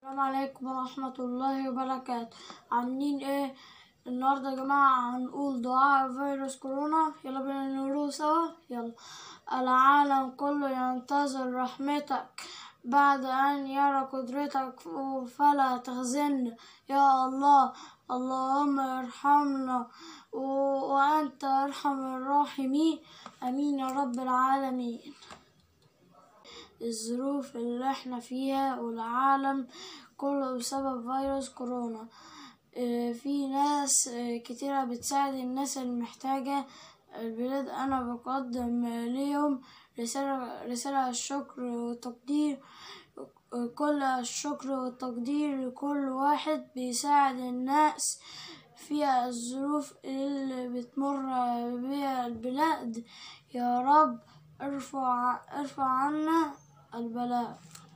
السلام عليكم ورحمة الله وبركاته عاملين ايه النهاردة يا جماعة هنقول دعاء فيروس كورونا يلا بينا نقوله سوا يلا العالم كله ينتظر رحمتك بعد أن يرى قدرتك فلا تخزن يا الله اللهم ارحمنا و- وأنت أرحم الراحمين أمين يا رب العالمين الظروف اللي احنا فيها والعالم كله بسبب فيروس كورونا اه، في ناس اه، كتيرة بتساعد الناس المحتاجة البلاد أنا بقدم ليهم رسالة, رسالة الشكر والتقدير اه، كل الشكر والتقدير لكل واحد بيساعد الناس في الظروف اللي بتمر بها البلاد يا رب ارفع ارفع عنا البلاء